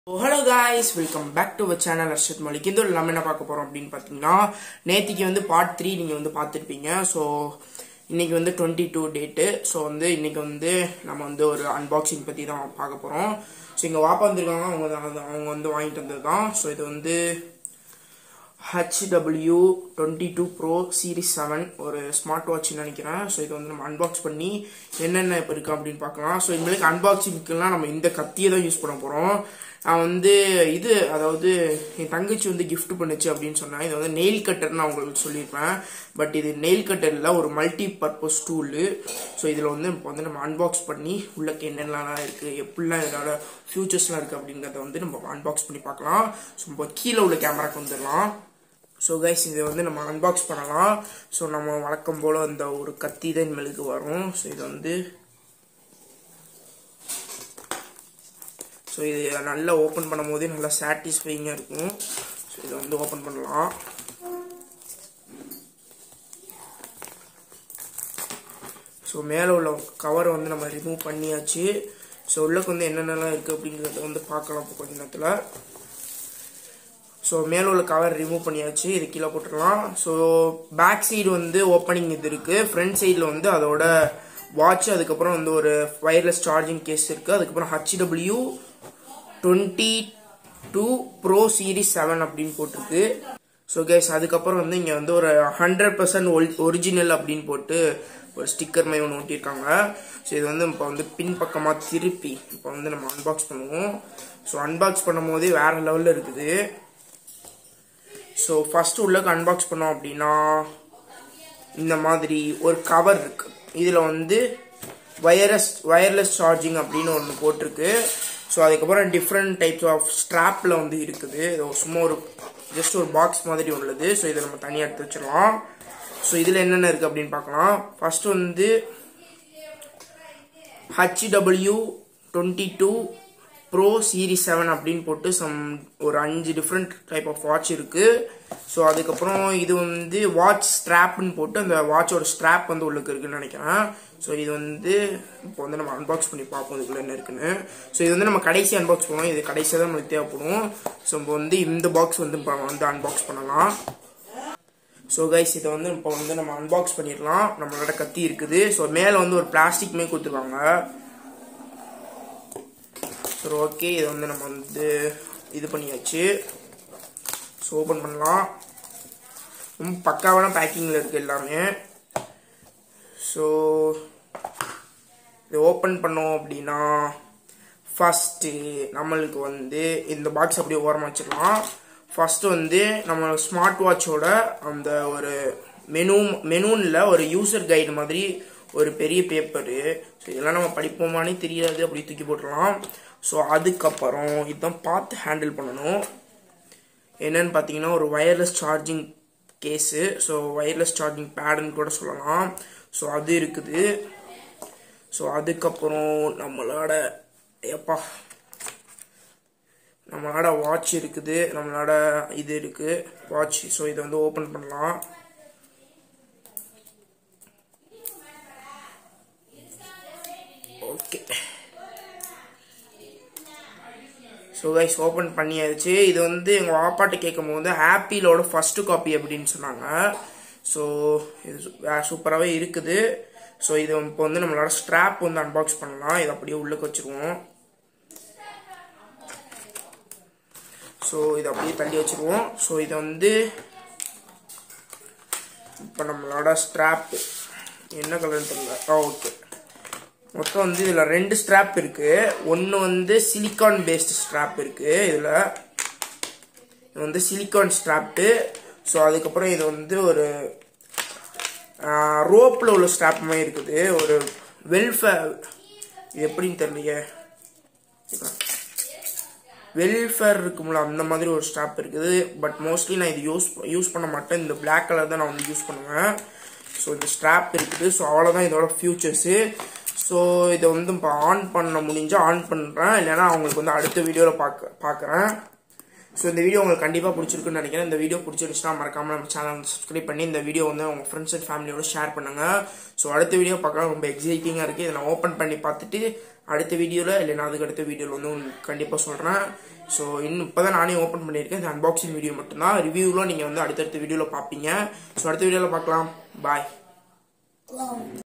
hello guys welcome back to our channel Arshad Malik இந்த ஒரு நம்ம என்ன பார்க்க போறோம் அப்படின்னு பார்த்தீங்கன்னா நேத்திக்கு வந்து பார்ட் த்ரீ நீங்கள் வந்து பார்த்துருப்பீங்க ஸோ இன்னைக்கு வந்து டுவெண்ட்டி டூ டேட்டு ஸோ வந்து இன்னைக்கு வந்து நம்ம வந்து ஒரு அன்பாக்சிங் பற்றி தான் பார்க்க போகிறோம் ஸோ இங்கே வாப்பா வந்திருக்காங்க அவங்க தான் அவங்க வந்து வாங்கிட்டு வந்தது தான் ஸோ இது வந்து HW twenty two pro series seven ஒரு ஸ்மார்ட் வாட்ச்னு நினைக்கிறேன் ஸோ இது வந்து நம்ம அன்பாக்ஸ் பண்ணி என்னென்ன இப்போ இருக்கு அப்படின்னு பார்க்கலாம் ஸோ இனிமேலுக்கு அன்பாக்சிங்க்குலாம் நம்ம இந்த கத்தியை தான் யூஸ் பண்ண போகிறோம் நான் வந்து இது அதாவது என் தங்கச்சி வந்து gift பண்ணுச்சு அப்படின்னு சொன்னேன் இது வந்து நெயில் கட்டர்னு நான் உங்களுக்கு சொல்லியிருப்பேன் பட் இது நெயில் கட்டர் இல்லை ஒரு மல்டி பர்பஸ் டூலு ஸோ இதில் வந்து இப்போ வந்து நம்ம அன்பாக்ஸ் பண்ணி உள்ளக்கு என்னென்னலாம் இருக்குது எப்படிலாம் இதோட ஃபியூச்சர்ஸ்லாம் இருக்குது அப்படிங்கிறத வந்து நம்ம அன்பாக்ஸ் பண்ணி பார்க்கலாம் ஸோ இப்போ கீழே உள்ள கேமராக்கு வந்துடலாம் ஸோ கைஸ் இதை வந்து நம்ம அன்பாக்ஸ் பண்ணலாம் ஸோ நம்ம வழக்கம் போல் அந்த ஒரு கத்தி தான் இனிமேலுக்கு வரும் ஸோ இது வந்து ஸோ இது நல்லா ஓப்பன் பண்ணும் போதே நல்லா சாட்டிஸ்ஃபைங்காக இருக்கும் ஸோ இதை வந்து ஓப்பன் பண்ணலாம் ஸோ மேலே உள்ள கவரை வந்து நம்ம ரிமூவ் பண்ணியாச்சு ஸோ உள்ளக்கு வந்து என்னென்னலாம் இருக்குது அப்படிங்கிறத வந்து பார்க்கலாம் இப்போ கொஞ்ச நேரத்தில் ஸோ மேலே உள்ள கவர் ரிமூவ் பண்ணியாச்சு இது கீழே போட்டுடலாம் ஸோ பேக் சைடு வந்து ஓப்பனிங் இது இருக்கு ஃப்ரண்ட் சைடில் வந்து அதோட வாட்ச் அதுக்கப்புறம் வந்து ஒரு வயர்லெஸ் சார்ஜிங் கேஸ் இருக்கு அதுக்கப்புறம் HW twenty two pro series seven அப்படின்னு போட்டிருக்கு ஸோ கேஸ் அதுக்கப்புறம் வந்து இங்கே வந்து ஒரு ஹண்ட்ரட் பர்சன்ட் ஒரிஜினல் அப்படின்னு போட்டு ஒரு ஸ்டிக்கர் மாதிரி ஒன்று ஒட்டியிருக்காங்க ஸோ இது வந்து இப்போ வந்து பின்பக்கமாக திருப்பி இப்போ வந்து நம்ம அன்பாக்ஸ் பண்ணுவோம் ஸோ அன்பாக்ஸ் பண்ணும் போதே வேற லெவலில் இருக்குது ஸோ ஃபர்ஸ்ட் உள்ளக்கு அன்பாக்ஸ் பண்ணோம் அப்படின்னா இந்த மாதிரி ஒரு கவர் இருக்கு இதில் வந்து வயர்லெஸ் வயர்லெஸ் சார்ஜிங் அப்படின்னு ஒன்று போட்டிருக்கு ஸோ அதுக்கப்புறம் டிஃப்ரெண்ட் டைப்ஸ் ஆஃப் ஸ்ட்ராப்பில் வந்து இருக்குது இது ஒரு சும்மா ஒரு ஜஸ்ட் ஒரு பாக்ஸ் மாதிரி உள்ளது ஸோ இதை நம்ம தனியாக எடுத்து வச்சிடலாம் ஸோ இதில் என்னென்ன இருக்குது அப்படின்னு பார்க்கலாம் ஃபர்ஸ்ட் வந்து HW twenty two pro series seven அப்படின்னு போட்டு சம் ஒரு அஞ்சு டிஃப்ரெண்ட் டைப் ஆஃப் வாட்ச் இருக்கு ஸோ அதுக்கப்புறம் இது வந்து வாட்ச் ஸ்ட்ராப்னு போட்டு அந்த வாட்சோட ஸ்ட்ராப் வந்து உள்ளுக்கு இருக்குன்னு நினைக்கிறேன் ஸோ இது வந்து இப்போ வந்து நம்ம அன்பாக்ஸ் பண்ணி பார்ப்போம் இதுக்குள்ள என்ன இருக்குன்னு ஸோ இது வந்து நம்ம கடைசி அன்பாக்ஸ் பண்ணுவோம் இது கடைசியாக தான் நம்மளுக்கு தேவைப்படும் ஸோ இப்போ வந்து இந்த பாக்ஸ் வந்து இப்போ வந்து அன்பாக்ஸ் பண்ணலாம் ஸோ கைஸ் இதை வந்து இப்போ வந்து நம்ம அன்பாக்ஸ் பண்ணிடலாம் நம்மளோட கத்தி இருக்குது ஸோ மேலே வந்து ஒரு பிளாஸ்டிக் மாரி கொடுத்துருக்காங்க சரி ஓகே இதை வந்து நம்ம வந்து இது பண்ணியாச்சு ஸோ ஓப்பன் பண்ணலாம் ரொம்ப பக்காவான பேக்கிங்கில் இருக்குது எல்லாமே ஸோ இதை ஓப்பன் பண்ணோம் அப்படின்னா ஃபஸ்ட்டு நம்மளுக்கு வந்து இந்த பாக்ஸ் அப்படியே ஓரமாக வச்சிடலாம் ஃபஸ்ட்டு வந்து நம்ம ஸ்மார்ட் வாட்சோட அந்த ஒரு மெனு மெனுன்ல ஒரு யூசர் கைடு மாதிரி ஒரு பெரிய பேப்பரு ஸோ இதெல்லாம் நம்ம படிப்போமானே தெரியாது அப்படி தூக்கி போட்டுடலாம் ஸோ அதுக்கப்புறம் இதான் பார்த்து ஹேண்டில் பண்ணணும் என்னன்னு பார்த்தீங்கன்னா ஒரு wireless charging case so wireless charging பேடுன்னு கூட சொல்லலாம் ஸோ அது இருக்குது ஸோ அதுக்கப்புறம் நம்மளோட எப்பா நம்மளோட வாட்ச் இருக்குது நம்மளோட இது இருக்குது வாட்ச் ஸோ இதை வந்து ஓப்பன் பண்ணலாம் ஓகே ஸோ கைஸ் ஓப்பன் பண்ணியாச்சு இது வந்து எங்கள் வாப்பாட்ட கேட்கும் போது ஆப்பிளோட ஃபர்ஸ்ட் காப்பி அப்படின்னு சொன்னாங்க ஸோ இது சூப்பராகவே இருக்குது ஸோ இது இப்போ வந்து நம்மளோட ஸ்ட்ராப் வந்து அன்பாக்ஸ் பண்ணலாம் இதை அப்படியே உள்ளுக்கு வச்சுருவோம் ஸோ இதை அப்படியே தள்ளி வச்சுருவோம் ஸோ இதை வந்து இப்போ நம்மளோட ஸ்ட்ராப் என்ன கலர்னு தெரியல ஆ ஓகே மொத்தம் வந்து இதில் ரெண்டு ஸ்ட்ராப் இருக்கு ஒன்று வந்து சிலிக்கான் பேஸ்ட் ஸ்ட்ராப் இருக்கு இதில் இது வந்து சிலிக்கான் ஸ்ட்ராப்டு ஸோ அதுக்கப்புறம் இது வந்து ஒரு ரோப்பில் உள்ள ஸ்ட்ராப் மாதிரி இருக்குது ஒரு வெல்ஃபேர் இது எப்படின்னு தெரியலையே வெல்ஃபேர் இருக்கும்ல அந்த மாதிரி ஒரு ஸ்ட்ராப் இருக்குது பட் மோஸ்ட்லி நான் இது யூஸ் யூஸ் பண்ண மாட்டேன் இந்த பிளாக் கலர் தான் நான் வந்து யூஸ் பண்ணுவேன் ஸோ இந்த ஸ்ட்ராப் இருக்குது ஸோ அவ்வளோதான் இதோட ஃபியூச்சர்ஸு ஸோ இதை வந்து இப்போ ஆன் பண்ண முடிஞ்சால் ஆன் பண்ணுறேன் இல்லைன்னா அவங்களுக்கு வந்து அடுத்த வீடியோவில் பார்க்க பார்க்குறேன் ஸோ இந்த வீடியோ உங்களுக்கு கண்டிப்பாக பிடிச்சிருக்குன்னு நினைக்கிறேன் இந்த வீடியோ பிடிச்சிருந்துச்சுன்னா மறக்காம நம்ம சேனல் வந்து சப்ஸ்கிரைப் பண்ணி இந்த வீடியோ வந்து உங்கள் ஃப்ரெண்ட்ஸ் அண்ட் ஃபேமிலியோட ஷேர் பண்ணுங்க ஸோ அடுத்த வீடியோ பார்க்கலாம் ரொம்ப எக்ஸைட்டிங்காக இருக்குது இதை நான் ஓப்பன் பண்ணி பார்த்துட்டு அடுத்த வீடியோவில் இல்லைன்னா அதுக்கு அடுத்த வீடியோவில் வந்து உங்களுக்கு கண்டிப்பாக சொல்கிறேன் ஸோ இன்னும் இப்போ தான் நானே ஓப்பன் பண்ணியிருக்கேன் இந்த அன்பாக்சிங் வீடியோ மட்டும்தான் ரிவ்யூலாம் நீங்கள் வந்து அடுத்தடுத்த வீடியோவில் பார்ப்பீங்க ஸோ அடுத்த வீடியோவில் பார்க்கலாம் பாய்